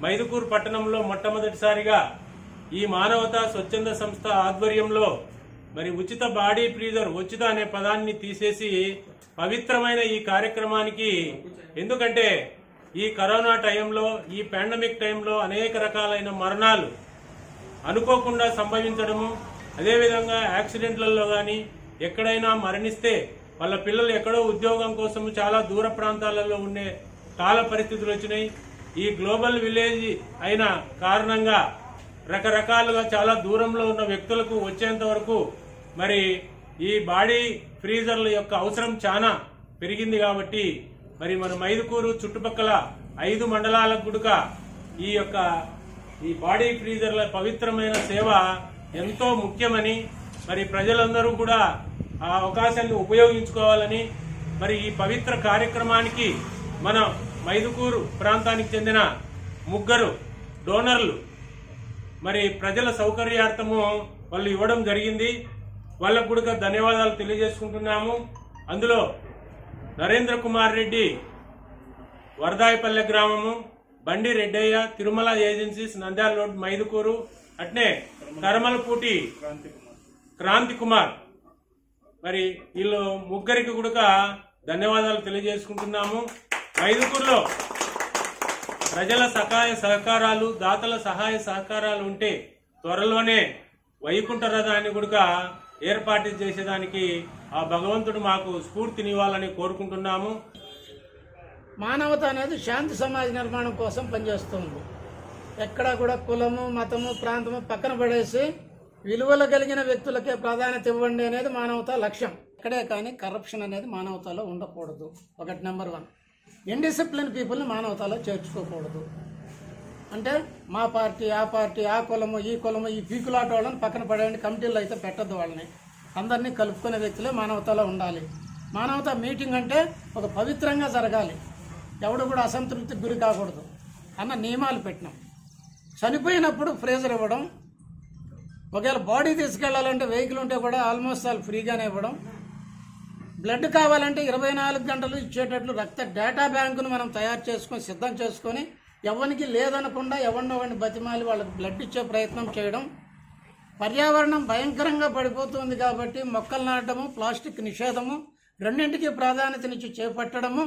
మైదుకూరు పట్టణంలో మొట్టమొదటిసారిగా ఈ మానవతా స్వచ్ఛంద సంస్థ ఆధ్వర్యంలో మరి ఉచిత బాడీ ఫ్రీజర్ ఉచిత అనే పదాన్ని తీసేసి పవిత్రమైన ఈ కార్యక్రమానికి ఎందుకంటే ఈ కరోనా టైంలో ఈ పాండమిక్ టైంలో అనేక రకాలైన మరణాలు అనుకోకుండా సంభవించడము అదేవిధంగా యాక్సిడెంట్లలో కానీ ఎక్కడైనా మరణిస్తే వాళ్ళ పిల్లలు ఎక్కడో ఉద్యోగం కోసం చాలా దూర ప్రాంతాలలో ఉండే కాల పరిస్థితులు వచ్చినాయి ఈ గ్లోబల్ విలేజ్ అయిన కారణంగా రకరకాలుగా చాలా దూరంలో ఉన్న వ్యక్తులకు వచ్చేంత వరకు మరి ఈ బాడీ ఫ్రీజర్ల యొక్క అవసరం చాలా పెరిగింది కాబట్టి మరి మన మైదుకూరు చుట్టుపక్కల ఐదు మండలాలకు గుడుక ఈ యొక్క ఈ బాడీ ఫ్రీజర్ల పవిత్రమైన సేవ ఎంతో ముఖ్యమని మరి ప్రజలందరూ కూడా ఆ అవకాశాన్ని ఉపయోగించుకోవాలని మరి ఈ పవిత్ర కార్యక్రమానికి మన మైదుకూరు ప్రాంతానికి చెందిన ముగ్గురు డోనర్లు మరి ప్రజల సౌకర్యార్థము వాళ్ళు ఇవ్వడం జరిగింది వాళ్ళకు కూడా ధన్యవాదాలు తెలియజేసుకుంటున్నాము అందులో నరేంద్ర కుమార్ రెడ్డి వరదాయపల్లె గ్రామము బండి రెడ్డయ్య తిరుమల ఏజెన్సీస్ నంద్యాల రోడ్ మైదుకూరు అట్నే కరమలపూటి క్రాంతి కుమార్ మరి వీళ్ళు ముగ్గురికి కూడా ధన్యవాదాలు తెలియజేసుకుంటున్నాము మైదుకూరులో ప్రజల సహాయ సహకారాలు దాతల సహాయ సహకారాలు ఉంటే త్వరలోనే వైకుంఠ రథాన్ని కూడా ఏర్పాటు చేసేదానికి ఆ భగవంతుడు మాకు స్ఫూర్తినివ్వాలని కోరుకుంటున్నాము మానవత అనేది శాంతి సమాజ నిర్మాణం కోసం పనిచేస్తుంది ఎక్కడ కూడా కులము మతము ప్రాంతము పక్కన పడేసి విలువలు కలిగిన వ్యక్తులకే ప్రాధాన్యత ఇవ్వండి అనేది మానవత లక్ష్యం ఇక్కడే కానీ కరప్షన్ అనేది మానవతలో ఉండకూడదు ఒకటి నెంబర్ వన్ ఇండిసిప్లిన్ పీపుల్ని మానవతలో చేర్చుకోకూడదు అంటే మా పార్టీ ఆ పార్టీ ఆ కులము ఈ కులము ఈ పీకులాట వాళ్ళని పక్కన పడేయండి కమిటీల్లో అయితే పెట్టద్దు వాళ్ళని అందరినీ కలుపుకునే వ్యక్తులే మానవతలో ఉండాలి మానవత మీటింగ్ అంటే ఒక పవిత్రంగా జరగాలి ఎవడు కూడా అసంతృప్తికి గురి కాకూడదు అన్న నియమాలు పెట్టినాం చనిపోయినప్పుడు ఫ్రేజర్ ఇవ్వడం ఒకవేళ బాడీ తీసుకెళ్లాలంటే వెహికల్ ఉంటే కూడా ఆల్మోస్ట్ ఆల్ ఫ్రీగానే ఇవ్వడం బ్లడ్ కావాలంటే ఇరవై నాలుగు గంటలు ఇచ్చేటట్లు రక్త డేటా బ్యాంకును మనం తయారు చేసుకొని సిద్ధం చేసుకొని ఎవరికి లేదనకుండా ఎవరినో వాడిని బతిమాలి వాళ్ళకి బ్లడ్ ఇచ్చే ప్రయత్నం చేయడం పర్యావరణం భయంకరంగా పడిపోతుంది కాబట్టి మొక్కలు నాటడము ప్లాస్టిక్ నిషేధము రెండింటికి ప్రాధాన్యతనిచ్చి చేపట్టడము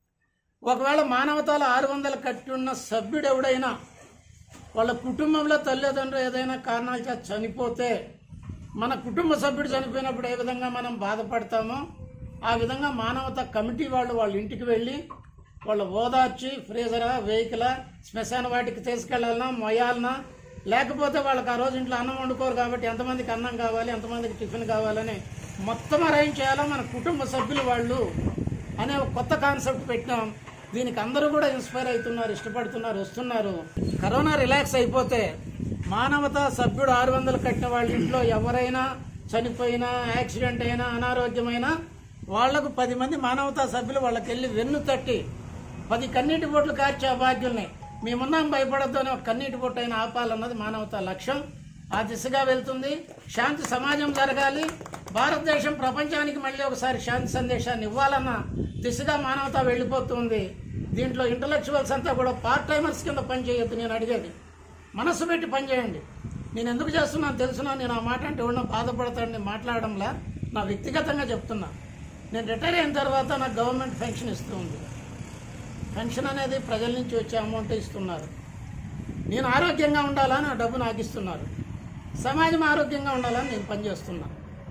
ఒకవేళ మానవతాలో ఆరు వందలు కట్టి ఉన్న సభ్యుడు ఎవడైనా వాళ్ళ కుటుంబంలో తల్లిదండ్రులు ఏదైనా కారణాల చేత చనిపోతే మన కుటుంబ సభ్యుడు చనిపోయినప్పుడు ఏ విధంగా మనం బాధపడతామో ఆ విధంగా మానవత కమిటీ వాళ్ళు వాళ్ళ ఇంటికి వెళ్ళి వాళ్ళు ఓదార్చి ఫ్రీజరా వెహికలా శ్మశాన వాటికి తీసుకెళ్లాలన్నా మొయ్యాలనా లేకపోతే వాళ్ళకి ఆ రోజు ఇంట్లో అన్నం వండుకోరు కాబట్టి ఎంతమందికి అన్నం కావాలి ఎంతమందికి టిఫిన్ కావాలని మొత్తం అరేంజ్ చేయాలా మన కుటుంబ సభ్యులు వాళ్ళు అనే ఒక కొత్త కాన్సెప్ట్ పెట్టినాం దీనికి అందరూ కూడా ఇన్స్పైర్ అవుతున్నారు ఇష్టపడుతున్నారు వస్తున్నారు కరోనా రిలాక్స్ అయిపోతే మానవత సభ్యుడు ఆరు వందలు కట్టిన వాళ్ళ ఇంట్లో ఎవరైనా చనిపోయినా యాక్సిడెంట్ అయినా అనారోగ్యమైనా వాళ్లకు పది మంది మానవతా సభ్యులు వాళ్ళకి వెళ్ళి వెన్ను తట్టి పది కన్నీటి బొట్లు కార్చే భాగ్యుల్ని మేమున్నాం భయపడద్దు అని ఒక కన్నీటి బొట్టు అయినా ఆపాలన్నది మానవతా లక్ష్యం ఆ దిశగా వెళ్తుంది శాంతి సమాజం జరగాలి భారతదేశం ప్రపంచానికి మళ్ళీ ఒకసారి శాంతి సందేశాన్ని ఇవ్వాలన్న దిశగా మానవత వెళ్ళిపోతుంది దీంట్లో ఇంటలెక్చువల్స్ అంతా కూడా పార్ట్ టైమర్స్ కింద పనిచేయొద్దు నేను అడిగేది మనస్సు పెట్టి పనిచేయండి నేను ఎందుకు చేస్తున్నాను తెలుసునా నేను ఆ మాట అంటే ఎవడన్నా బాధపడతాడని మాట్లాడడంలా నా వ్యక్తిగతంగా చెప్తున్నా నేను రిటైర్ అయిన తర్వాత నాకు గవర్నమెంట్ పెన్షన్ ఇస్తుంది పెన్షన్ అనేది ప్రజల నుంచి వచ్చే అమౌంట్ ఇస్తున్నారు నేను ఆరోగ్యంగా ఉండాలని ఆ డబ్బు నాకు ఇస్తున్నారు సమాజం ఆరోగ్యంగా ఉండాలని నేను పనిచేస్తున్నా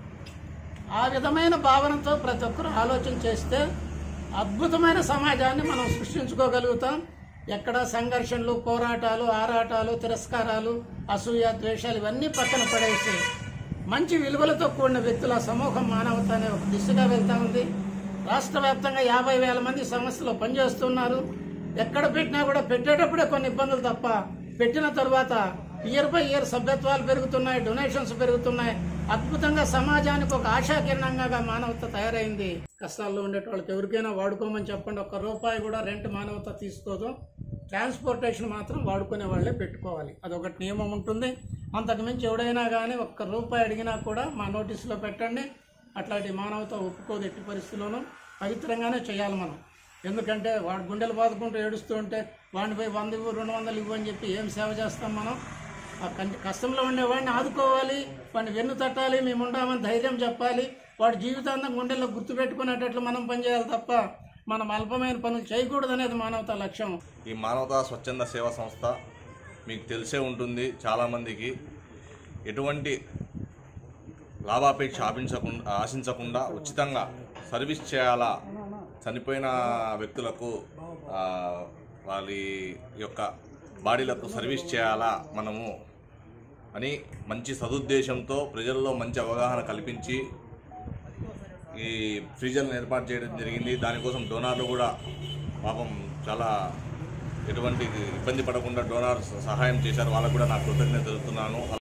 ఆ విధమైన భావనతో ప్రతి ఒక్కరూ ఆలోచన చేస్తే అద్భుతమైన సమాజాన్ని మనం సృష్టించుకోగలుగుతాం ఎక్కడ సంఘర్షణలు పోరాటాలు ఆరాటాలు తిరస్కారాలు అసూయ ద్వేషాలు ఇవన్నీ పక్కన పడేసి మంచి విలువలతో కూడిన వ్యక్తుల సమూహం మానవత అనే ఒక దిశగా వెళ్తా ఉంది రాష్ట్ర వ్యాప్తంగా యాభై వేల మంది సంస్థలో పనిచేస్తున్నారు ఎక్కడ పెట్టినా కూడా పెట్టేటప్పుడే కొన్ని ఇబ్బందులు తప్ప పెట్టిన తర్వాత ఇయర్ బై ఇయర్ సభ్యత్వాలు పెరుగుతున్నాయి డొనేషన్స్ పెరుగుతున్నాయి అద్భుతంగా సమాజానికి ఒక ఆశాకిరణంగా మానవత తయారైంది కష్టాల్లో ఉండేటోళ్ళకి ఎవరికైనా వాడుకోమని చెప్పండి ఒక్క రూపాయి కూడా రెంట్ మానవత తీసుకోదు ట్రాన్స్పోర్టేషన్ మాత్రం వాడుకునే వాళ్ళే పెట్టుకోవాలి అదొకటి నియమం ఉంటుంది అంతకు మించి ఎవడైనా కానీ ఒక్క రూపాయి అడిగినా కూడా మా నోటీసులో పెట్టండి అట్లాంటి మానవత ఒప్పుకోదు ఎట్టి పరిస్థితుల్లోనూ పవిత్రంగానే చేయాలి మనం ఎందుకంటే వాడు గుండెలు బాదుకుంటూ ఏడుస్తూ ఉంటే వాడిని పోయి వంద ఇవ్వు రెండు వందలు ఇవ్వు అని చెప్పి ఏం సేవ చేస్తాం మనం ఆ కంటి కష్టంలో ఉండేవాడిని ఆదుకోవాలి వాడిని వెన్ను తట్టాలి మేము ఉండామని ధైర్యం చెప్పాలి వాడి జీవితాంతం గుండెల్లో గుర్తుపెట్టుకునేటట్లు మనం పనిచేయాలి తప్ప మనం అల్పమైన పనులు చేయకూడదు అనేది మానవతా లక్ష్యం ఈ మానవతా స్వచ్ఛంద సేవా సంస్థ మీకు తెలిసే ఉంటుంది చాలామందికి ఎటువంటి లాభాపేక్ష ఆపించకుండా ఆశించకుండా ఉచితంగా సర్వీస్ చేయాలా చనిపోయిన వ్యక్తులకు ఆ, వాళ్ళ యొక్క బాడీలకు సర్వీస్ చేయాలా మనము అని మంచి సదుద్దేశంతో ప్రజల్లో మంచి అవగాహన కల్పించి ఈ ఫ్రీజర్లను ఏర్పాటు చేయడం జరిగింది దానికోసం డోనార్లు కూడా పాపం చాలా ఎటువంటి ఇబ్బంది పడకుండా డోనార్ సహాయం చేశారు వాళ్ళకు కూడా నాకు కృతజ్ఞత తెలుపుతున్నాను